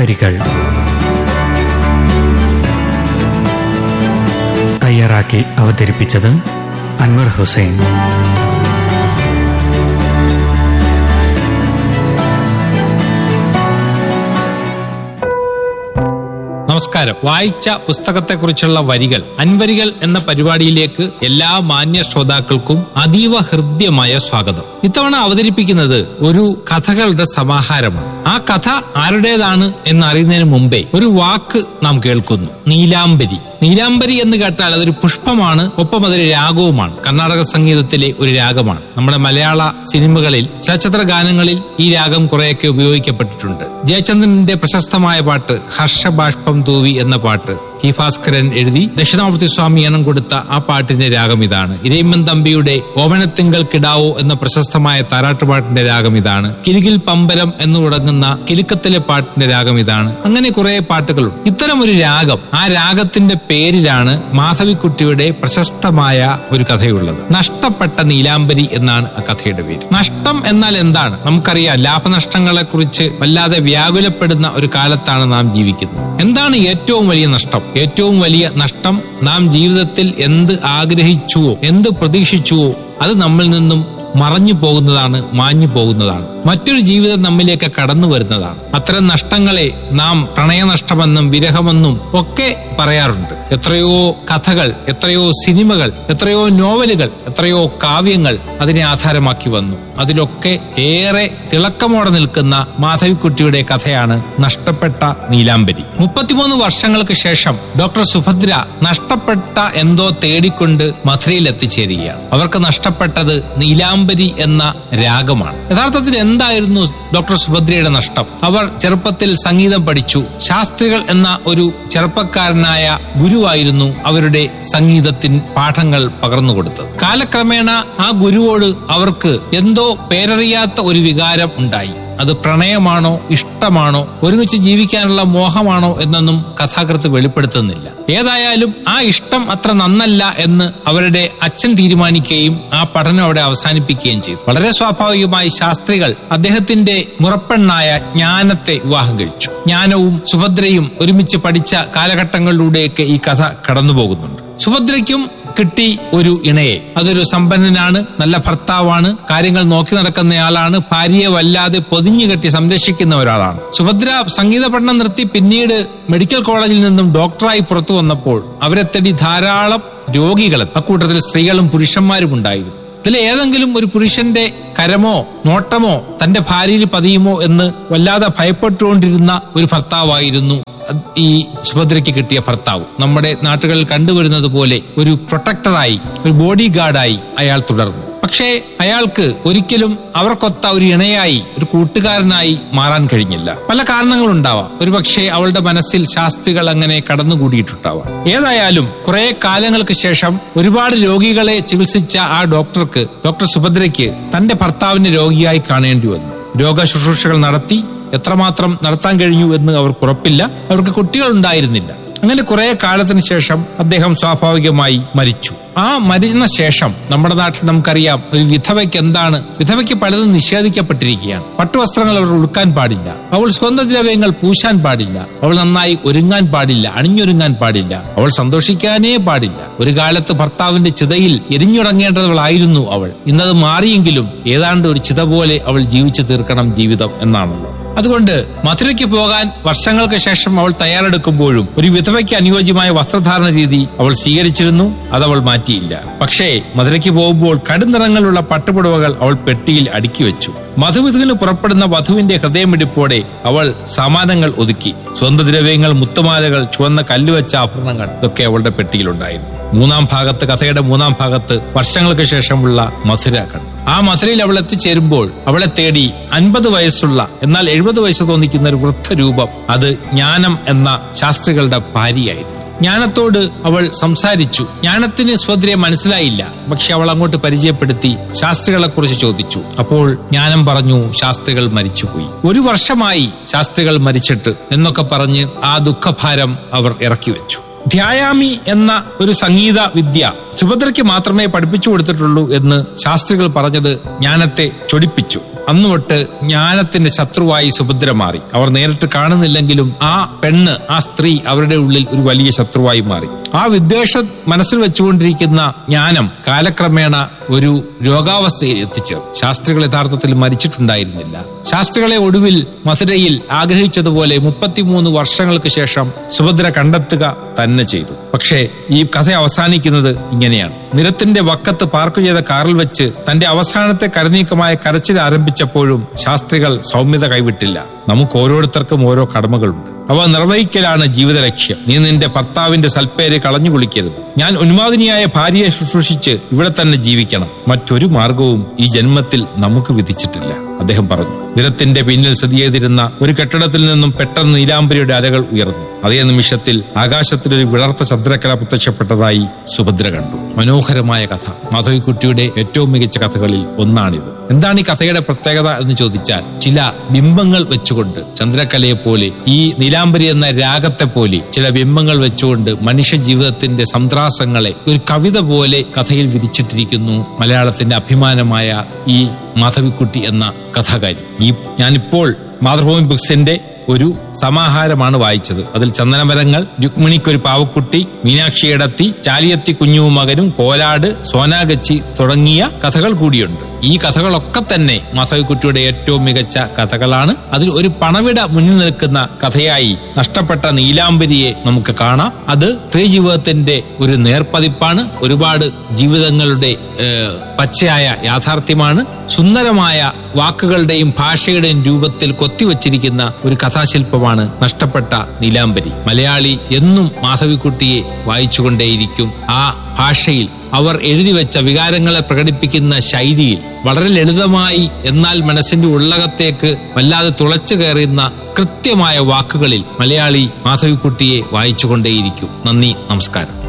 വരികൾ തയ്യാറാക്കി അവതരിപ്പിച്ചത് അൻവർ ഹുസൈൻ നമസ്കാരം വായിച്ച പുസ്തകത്തെക്കുറിച്ചുള്ള വരികൾ അൻവരികൾ എന്ന പരിപാടിയിലേക്ക് എല്ലാ മാന്യ ശ്രോതാക്കൾക്കും അതീവ ഹൃദ്യമായ സ്വാഗതം ഇത്തവണ അവതരിപ്പിക്കുന്നത് ഒരു കഥകളുടെ സമാഹാരമാണ് ആ കഥ ആരുടേതാണ് എന്നറിയുന്നതിന് മുമ്പേ ഒരു വാക്ക് നാം കേൾക്കുന്നു നീലാംബരി നീലാംബരി എന്ന് കേട്ടാൽ അതൊരു പുഷ്പമാണ് ഒപ്പം അതൊരു രാഗവുമാണ് കർണാടക സംഗീതത്തിലെ ഒരു രാഗമാണ് നമ്മുടെ മലയാള സിനിമകളിൽ ചലച്ചിത്ര ഗാനങ്ങളിൽ ഈ രാഗം കുറെയൊക്കെ ഉപയോഗിക്കപ്പെട്ടിട്ടുണ്ട് ജയചന്ദ്രന്റെ പ്രശസ്തമായ പാട്ട് ഹർഷബാഷ്പം തൂവി എന്ന പാട്ട് ഹി ഭാസ്കരൻ എഴുതി ദക്ഷിണാമൂർത്തി സ്വാമി എണ്ണം കൊടുത്ത ആ പാട്ടിന്റെ രാഗം ഇതാണ് ഇരയിമ്മൻ തമ്പിയുടെ ഓമനത്തിങ്കൾ കിടാവോ എന്ന പ്രശസ്തമായ താരാട്ടുപാട്ടിന്റെ രാഗം ഇതാണ് കിലുകിൽ പമ്പരം എന്ന് തുടങ്ങുന്ന കിലുക്കത്തിലെ പാട്ടിന്റെ രാഗം ഇതാണ് അങ്ങനെ കുറെ പാട്ടുകളുണ്ട് ഇത്തരം ഒരു രാഗം ആ രാഗത്തിന്റെ പേരിലാണ് മാധവിക്കുട്ടിയുടെ പ്രശസ്തമായ ഒരു കഥയുള്ളത് നഷ്ടപ്പെട്ട നീലാംബരി എന്നാണ് ആ കഥയുടെ പേര് നഷ്ടം എന്നാൽ എന്താണ് നമുക്കറിയാം ലാഭനഷ്ടങ്ങളെ കുറിച്ച് വല്ലാതെ വ്യാകുലപ്പെടുന്ന ഒരു കാലത്താണ് നാം ജീവിക്കുന്നത് എന്താണ് ഏറ്റവും വലിയ നഷ്ടം ഏറ്റവും വലിയ നഷ്ടം നാം ജീവിതത്തിൽ എന്ത് ആഗ്രഹിച്ചുവോ എന്ത് പ്രതീക്ഷിച്ചുവോ അത് നമ്മിൽ നിന്നും മറഞ്ഞു പോകുന്നതാണ് മാഞ്ഞു പോകുന്നതാണ് മറ്റൊരു ജീവിതം നമ്മിലേക്ക് കടന്നു വരുന്നതാണ് അത്തരം നഷ്ടങ്ങളെ നാം പ്രണയനഷ്ടമെന്നും വിരഹമെന്നും ഒക്കെ പറയാറുണ്ട് എത്രയോ കഥകൾ എത്രയോ സിനിമകൾ എത്രയോ നോവലുകൾ എത്രയോ കാവ്യങ്ങൾ അതിനെ ആധാരമാക്കി വന്നു അതിലൊക്കെ ഏറെ തിളക്കമോടെ നിൽക്കുന്ന മാധവിക്കുട്ടിയുടെ കഥയാണ് നഷ്ടപ്പെട്ട നീലാംബരി മുപ്പത്തിമൂന്ന് വർഷങ്ങൾക്ക് ശേഷം ഡോക്ടർ സുഭദ്ര നഷ്ടപ്പെട്ട എന്തോ തേടിക്കൊണ്ട് മഥുരയിൽ എത്തിച്ചേരുകയാണ് അവർക്ക് നഷ്ടപ്പെട്ടത് നീലാംബരി എന്ന രാഗമാണ് യഥാർത്ഥത്തിൽ എന്തായിരുന്നു ഡോക്ടർ സുഭദ്രയുടെ നഷ്ടം അവർ ചെറുപ്പത്തിൽ സംഗീതം പഠിച്ചു ശാസ്ത്രികൾ എന്ന ഒരു ചെറുപ്പക്കാരനായ ഗുരുവായിരുന്നു അവരുടെ സംഗീതത്തിൻ പാഠങ്ങൾ പകർന്നു കൊടുത്തത് കാലക്രമേണ ആ ഗുരുവോട് അവർക്ക് എന്തോ പേരറിയാത്ത ഒരു വികാരം ഉണ്ടായി അത് പ്രണയമാണോ ഇഷ്ടമാണോ ഒരുമിച്ച് ജീവിക്കാനുള്ള മോഹമാണോ എന്നൊന്നും കഥാകൃത്ത് വെളിപ്പെടുത്തുന്നില്ല ഏതായാലും ആ ഇഷ്ടം അത്ര നന്നല്ല എന്ന് അവരുടെ അച്ഛൻ തീരുമാനിക്കുകയും ആ പഠനം അവിടെ അവസാനിപ്പിക്കുകയും ചെയ്തു വളരെ സ്വാഭാവികമായി ശാസ്ത്രികൾ അദ്ദേഹത്തിന്റെ മുറപ്പെണ്ണായ ജ്ഞാനത്തെ വിവാഹം കഴിച്ചു ജ്ഞാനവും സുഭദ്രയും ഒരുമിച്ച് പഠിച്ച കാലഘട്ടങ്ങളിലൂടെയൊക്കെ ഈ കഥ കടന്നുപോകുന്നുണ്ട് സുഭദ്രയ്ക്കും കിട്ടി ഒരു ഇണയെ അതൊരു സമ്പന്നനാണ് നല്ല ഭർത്താവാണ് കാര്യങ്ങൾ നോക്കി നടക്കുന്നയാളാണ് ഭാര്യയെ വല്ലാതെ പൊതിഞ്ഞു കെട്ടി സംരക്ഷിക്കുന്ന ഒരാളാണ് സുഭദ്ര സംഗീത പഠനം നിർത്തി പിന്നീട് മെഡിക്കൽ കോളേജിൽ നിന്നും ഡോക്ടറായി പുറത്തു വന്നപ്പോൾ അവരെ തേടി ധാരാളം രോഗികൾ അക്കൂട്ടത്തിൽ സ്ത്രീകളും പുരുഷന്മാരും ഉണ്ടായിരുന്നു ഇതിൽ ഏതെങ്കിലും ഒരു പുരുഷന്റെ കരമോ നോട്ടമോ തന്റെ ഭാര്യയിൽ പതിയുമോ എന്ന് വല്ലാതെ ഭയപ്പെട്ടുകൊണ്ടിരുന്ന ഒരു ഭർത്താവായിരുന്നു ഈ സുഭദ്രയ്ക്ക് കിട്ടിയ ഭർത്താവ് നമ്മുടെ നാട്ടുകളിൽ കണ്ടുവരുന്നത് പോലെ ഒരു പ്രൊട്ടക്ടറായി ഒരു ബോഡി ഗാർഡായി അയാൾ തുടർന്നു പക്ഷേ അയാൾക്ക് ഒരിക്കലും അവർക്കൊത്ത ഒരു ഇണയായി ഒരു കൂട്ടുകാരനായി മാറാൻ കഴിഞ്ഞില്ല പല കാരണങ്ങളുണ്ടാവാം ഒരുപക്ഷെ അവളുടെ മനസ്സിൽ ശാസ്ത്രികൾ അങ്ങനെ കടന്നുകൂടിയിട്ടുണ്ടാവാം ഏതായാലും കുറെ കാലങ്ങൾക്ക് ശേഷം ഒരുപാട് രോഗികളെ ചികിത്സിച്ച ആ ഡോക്ടർക്ക് ഡോക്ടർ സുഭദ്രയ്ക്ക് തന്റെ ഭർത്താവിനെ രോഗിയായി കാണേണ്ടി വന്നു രോഗശുശ്രൂഷകൾ നടത്തി എത്രമാത്രം നടത്താൻ കഴിഞ്ഞു എന്ന് അവർക്ക് ഉറപ്പില്ല അവർക്ക് കുട്ടികൾ ഉണ്ടായിരുന്നില്ല അങ്ങനെ കുറെ കാലത്തിന് ശേഷം അദ്ദേഹം സ്വാഭാവികമായി മരിച്ചു ആ മരിച്ച ശേഷം നമ്മുടെ നാട്ടിൽ നമുക്കറിയാം ഒരു വിധവയ്ക്ക് എന്താണ് വിധവയ്ക്ക് പലതും നിഷേധിക്കപ്പെട്ടിരിക്കുകയാണ് പട്ടുവസ്ത്രങ്ങൾ അവർ ഉടുക്കാൻ പാടില്ല അവൾ സുഗന്ധദ്രവ്യങ്ങൾ പൂശാൻ പാടില്ല അവൾ നന്നായി ഒരുങ്ങാൻ പാടില്ല അണിഞ്ഞൊരുങ്ങാൻ പാടില്ല അവൾ സന്തോഷിക്കാനേ പാടില്ല ഒരു കാലത്ത് ഭർത്താവിന്റെ ചിതയിൽ എരിഞ്ഞുടങ്ങേണ്ടവളായിരുന്നു അവൾ ഇന്നത് മാറിയെങ്കിലും ഏതാണ്ട് ഒരു ചിത പോലെ അവൾ ജീവിച്ചു തീർക്കണം ജീവിതം എന്നാണല്ലോ അതുകൊണ്ട് മധുരയ്ക്ക് പോകാൻ വർഷങ്ങൾക്ക് ശേഷം അവൾ തയ്യാറെടുക്കുമ്പോഴും ഒരു വിധവയ്ക്ക് അനുയോജ്യമായ വസ്ത്രധാരണ രീതി അവൾ സ്വീകരിച്ചിരുന്നു അതവൾ മാറ്റിയില്ല പക്ഷേ മധുരയ്ക്ക് പോകുമ്പോൾ കടുനിറങ്ങളുള്ള പട്ടുപുടവകൾ അവൾ പെട്ടിയിൽ അടുക്കി വെച്ചു മധുവിധുവിന് പുറപ്പെടുന്ന വധുവിന്റെ ഹൃദയമിടിപ്പോടെ അവൾ സമാനങ്ങൾ ഒതുക്കി സ്വന്തദ്രവ്യങ്ങൾ മുത്തുമാലകൾ ചുവന്ന കല്ലുവെച്ച ആഭരണങ്ങൾ ഇതൊക്കെ അവളുടെ പെട്ടിയിലുണ്ടായിരുന്നു മൂന്നാം ഭാഗത്ത് കഥയുടെ മൂന്നാം ഭാഗത്ത് വർഷങ്ങൾക്ക് ശേഷമുള്ള മധുര കണ്ടു ആ മധുരയിൽ അവൾ എത്തിച്ചേരുമ്പോൾ അവളെ തേടി അൻപത് വയസ്സുള്ള എന്നാൽ എഴുപത് വയസ്സ് തോന്നിക്കുന്ന ഒരു വൃദ്ധരൂപം അത് ജ്ഞാനം എന്ന ശാസ്ത്രികളുടെ ഭാര്യയായിരുന്നു ജ്ഞാനത്തോട് അവൾ സംസാരിച്ചു ജ്ഞാനത്തിന് സ്വദ്രയെ മനസ്സിലായില്ല പക്ഷെ അവൾ അങ്ങോട്ട് പരിചയപ്പെടുത്തി ശാസ്ത്രികളെ കുറിച്ച് ചോദിച്ചു അപ്പോൾ ജ്ഞാനം പറഞ്ഞു ശാസ്ത്രികൾ മരിച്ചുപോയി ഒരു വർഷമായി ശാസ്ത്രികൾ മരിച്ചിട്ട് എന്നൊക്കെ പറഞ്ഞ് ആ ദുഃഖഭാരം അവർ ഇറക്കി വെച്ചു ധ്യായാമി എന്ന ഒരു സംഗീത വിദ്യ സുഭദ്രയ്ക്ക് മാത്രമേ പഠിപ്പിച്ചു കൊടുത്തിട്ടുള്ളൂ എന്ന് ശാസ്ത്രികൾ പറഞ്ഞത് ജ്ഞാനത്തെ ചൊടിപ്പിച്ചു അന്ന് തൊട്ട് ജ്ഞാനത്തിന്റെ ശത്രുവായി സുഭദ്ര മാറി അവർ നേരിട്ട് കാണുന്നില്ലെങ്കിലും ആ പെണ്ണ് ആ സ്ത്രീ അവരുടെ ഉള്ളിൽ ഒരു വലിയ ശത്രുവായി മാറി ആ വിദ്വേഷം മനസ്സിൽ വെച്ചുകൊണ്ടിരിക്കുന്ന ജ്ഞാനം കാലക്രമേണ ഒരു രോഗാവസ്ഥയിൽ എത്തിച്ചേർന്നു ശാസ്ത്രികൾ യഥാർത്ഥത്തിൽ മരിച്ചിട്ടുണ്ടായിരുന്നില്ല ശാസ്ത്രികളെ ഒടുവിൽ മധുരയിൽ ആഗ്രഹിച്ചതുപോലെ മുപ്പത്തിമൂന്ന് വർഷങ്ങൾക്ക് ശേഷം സുഭദ്ര കണ്ടെത്തുക തന്നെ ചെയ്തു പക്ഷേ ഈ കഥ അവസാനിക്കുന്നത് ഇങ്ങനെയാണ് നിരത്തിന്റെ വക്കത്ത് പാർക്ക് ചെയ്ത കാറിൽ വെച്ച് തന്റെ അവസാനത്തെ കരനീക്കമായ കരച്ചിൽ ആരംഭിച്ചപ്പോഴും ശാസ്ത്രികൾ സൗമ്യത കൈവിട്ടില്ല നമുക്ക് ഓരോരുത്തർക്കും ഓരോ കടമകളുണ്ട് അവ നിർവഹിക്കലാണ് ജീവിത ലക്ഷ്യം നീ നിന്റെ ഭർത്താവിന്റെ സൽപ്പേര് കളഞ്ഞു കുളിക്കരുത് ഞാൻ ഉന്മാദിനിയായ ഭാര്യയെ ശുശ്രൂഷിച്ച് ഇവിടെ തന്നെ ജീവിക്കണം മറ്റൊരു മാർഗവും ഈ ജന്മത്തിൽ നമുക്ക് വിധിച്ചിട്ടില്ല അദ്ദേഹം പറഞ്ഞു നിരത്തിന്റെ പിന്നിൽ സ്ഥിതി ചെയ്തിരുന്ന ഒരു കെട്ടിടത്തിൽ നിന്നും പെട്ടെന്ന് നീലാംബരിയുടെ അലകൾ ഉയർന്നു അതേ നിമിഷത്തിൽ ആകാശത്തിൽ ഒരു വിളർത്ത ചന്ദ്രക്കല പ്രത്യക്ഷപ്പെട്ടതായി സുഭദ്ര കണ്ടു മനോഹരമായ കഥ മാധവിക്കുട്ടിയുടെ ഏറ്റവും മികച്ച കഥകളിൽ ഒന്നാണിത് എന്താണ് ഈ കഥയുടെ പ്രത്യേകത എന്ന് ചോദിച്ചാൽ ചില ബിംബങ്ങൾ വെച്ചുകൊണ്ട് ചന്ദ്രക്കലയെ പോലെ ഈ നീലാംബരി എന്ന രാഗത്തെ പോലെ ചില ബിംബങ്ങൾ വെച്ചുകൊണ്ട് മനുഷ്യ ജീവിതത്തിന്റെ സന്ത്രാസങ്ങളെ ഒരു കവിത പോലെ കഥയിൽ വിരിച്ചിട്ടിരിക്കുന്നു മലയാളത്തിന്റെ അഭിമാനമായ ഈ മാധവിക്കുട്ടി എന്ന കഥാകാരി ഈ ഞാനിപ്പോൾ മാതൃഭൂമി ബുക്സിന്റെ ഒരു സമാഹാരമാണ് വായിച്ചത് അതിൽ ചന്ദനമരങ്ങൾ രുക്മിണിക്കൊരു പാവക്കുട്ടി മീനാക്ഷി എടത്തി ചാലിയത്തി കുഞ്ഞു മകനും കോലാട് സോനാഗച്ചി തുടങ്ങിയ കഥകൾ കൂടിയുണ്ട് ഈ കഥകളൊക്കെ തന്നെ മാധവിക്കുട്ടിയുടെ ഏറ്റവും മികച്ച കഥകളാണ് അതിൽ ഒരു പണവിട മുന്നിൽ നിൽക്കുന്ന കഥയായി നഷ്ടപ്പെട്ട നീലാംബരിയെ നമുക്ക് കാണാം അത് സ്ത്രീ ജീവിതത്തിന്റെ ഒരു നേർപ്പതിപ്പാണ് ഒരുപാട് ജീവിതങ്ങളുടെ ഏഹ്, പച്ചയായ യാഥാർത്ഥ്യമാണ് സുന്ദരമായ വാക്കുകളുടെയും ഭാഷയുടെയും രൂപത്തിൽ കൊത്തിവച്ചിരിക്കുന്ന ഒരു കഥാശില്പമാണ് നഷ്ടപ്പെട്ട നീലാംബരി മലയാളി എന്നും മാധവിക്കുട്ടിയെ വായിച്ചുകൊണ്ടേയിരിക്കും ആ ഭാഷയിൽ അവർ എഴുതി വെച്ച വികാരങ്ങളെ പ്രകടിപ്പിക്കുന്ന ശൈലിയിൽ വളരെ ലളിതമായി എന്നാൽ മനസ്സിന്റെ ഉള്ളകത്തേക്ക് വല്ലാതെ തുളച്ചു കയറുന്ന കൃത്യമായ വാക്കുകളിൽ മലയാളി മാധവിക്കുട്ടിയെ വായിച്ചുകൊണ്ടേയിരിക്കും നന്ദി നമസ്കാരം